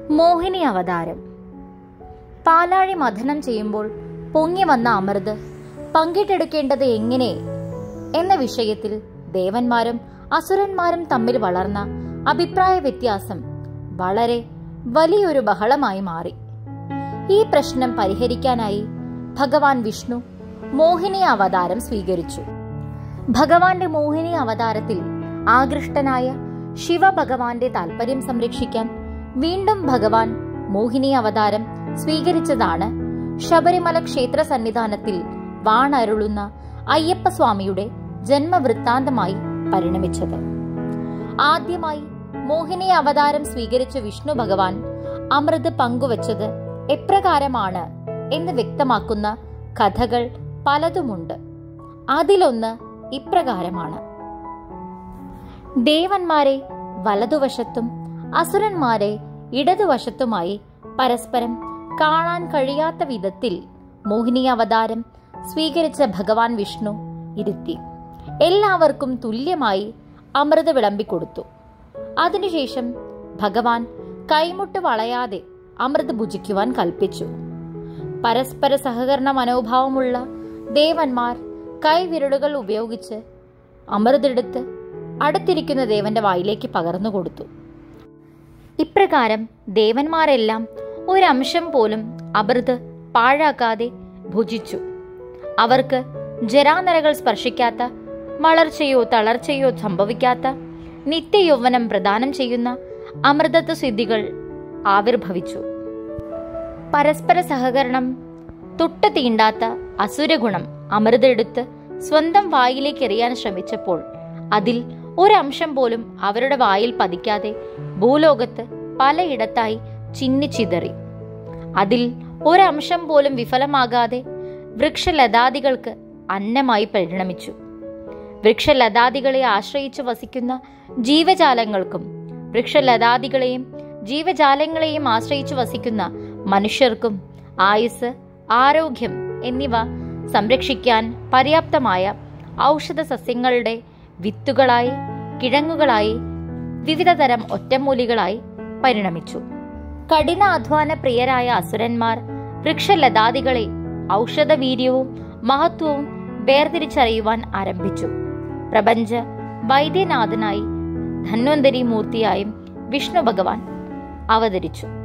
മോഹിനി അവതാരം പാലാഴി മഥനം ചെയ്യുമ്പോൾ പൊങ്ങി വന്ന അമൃത് പങ്കിട്ടെടുക്കേണ്ടത് എങ്ങനെ എന്ന വിഷയത്തിൽ ദേവന്മാരും അസുരന്മാരും തമ്മിൽ വളർന്ന അഭിപ്രായ വ്യത്യാസം വളരെ വലിയൊരു ബഹളമായി മാറി ഈ പ്രശ്നം പരിഹരിക്കാനായി ഭഗവാൻ വിഷ്ണു മോഹിനി അവതാരം സ്വീകരിച്ചു ഭഗവാന്റെ മോഹിനി അവതാരത്തിൽ ആകൃഷ്ടനായ ശിവഭഗവാന്റെ താൽപര്യം സംരക്ഷിക്കാൻ വീണ്ടും ഭഗവാൻ മോഹിനി അവതാരം സ്വീകരിച്ചതാണ് ശബരിമല ക്ഷേത്ര സന്നിധാനത്തിൽ വാണരുളുന്ന അയ്യപ്പസ്വാമിയുടെ ജന്മവൃത്താന്തമായി പരിണമിച്ചത് ആദ്യമായി മോഹിനി അവതാരം സ്വീകരിച്ച വിഷ്ണു ഭഗവാൻ അമൃത് പങ്കുവച്ചത് എപ്രകാരമാണ് എന്ന് വ്യക്തമാക്കുന്ന കഥകൾ പലതുമുണ്ട് അതിലൊന്ന് ഇപ്രകാരമാണ് ദേവന്മാരെ വലതുവശത്തും അസുരന്മാരെ ഇടതുവശത്തുമായി പരസ്പരം കാണാൻ കഴിയാത്ത വിധത്തിൽ മോഹിനി അവതാരം സ്വീകരിച്ച ഭഗവാൻ വിഷ്ണു ഇരുത്തി എല്ലാവർക്കും തുല്യമായി അമൃത് വിളമ്പിക്കൊടുത്തു അതിനുശേഷം ഭഗവാൻ കൈമുട്ട് വളയാതെ അമൃത് ഭുജിക്കുവാൻ കൽപ്പിച്ചു പരസ്പര സഹകരണ മനോഭാവമുള്ള ദേവന്മാർ കൈവിരലുകൾ ഉപയോഗിച്ച് അമൃതെടുത്ത് അടുത്തിരിക്കുന്ന ദേവന്റെ വായിലേക്ക് പകർന്നു കൊടുത്തു ഇപ്രകാരം ദേവന്മാരെല്ലാം ഒരംശം പോലും അമൃത് പാഴാക്കാതെ ഭുജിച്ചു അവർക്ക് ജരാനരകൾ സ്പർശിക്കാത്ത വളർച്ചയോ തളർച്ചയോ സംഭവിക്കാത്ത നിത്യയൗവനം പ്രദാനം ചെയ്യുന്ന അമൃതത്വ സിദ്ധികൾ ആവിർഭവിച്ചു പരസ്പര സഹകരണം തൊട്ട് തീണ്ടാത്ത അസുരഗുണം അമൃതെടുത്ത് സ്വന്തം വായിലേക്ക് എറിയാൻ ശ്രമിച്ചപ്പോൾ അതിൽ ഒരംശം പോലും അവരുടെ വായിൽ പതിക്കാതെ ഭൂലോകത്ത് പലയിടത്തായി ചിന്നിച്ചിതറി അതിൽ ഒരംശം പോലും വിഫലമാകാതെ വൃക്ഷലതാദികൾക്ക് അന്നമായി പരിണമിച്ചു വൃക്ഷലതാദികളെ ആശ്രയിച്ച് വസിക്കുന്ന ജീവജാലങ്ങൾക്കും വൃക്ഷലതാദികളെയും ജീവജാലങ്ങളെയും ആശ്രയിച്ച് വസിക്കുന്ന മനുഷ്യർക്കും ആയുസ് ആരോഗ്യം എന്നിവ സംരക്ഷിക്കാൻ പര്യാപ്തമായ ഔഷധ സസ്യങ്ങളുടെ വിത്തുകളായി കിഴങ്ങുകളായി വിവിധതരം ഒറ്റമൂലികളായി പരിണമിച്ചു കഠിന അധ്വാന പ്രിയരായ അസുരന്മാർ വൃക്ഷലതാദികളെ ഔഷധവീര്യവും മഹത്വവും വേർതിരിച്ചറിയുവാൻ ആരംഭിച്ചു പ്രപഞ്ച വൈദ്യനാഥനായി ധന്വന്തരി മൂർത്തിയായും വിഷ്ണു ഭഗവാൻ അവതരിച്ചു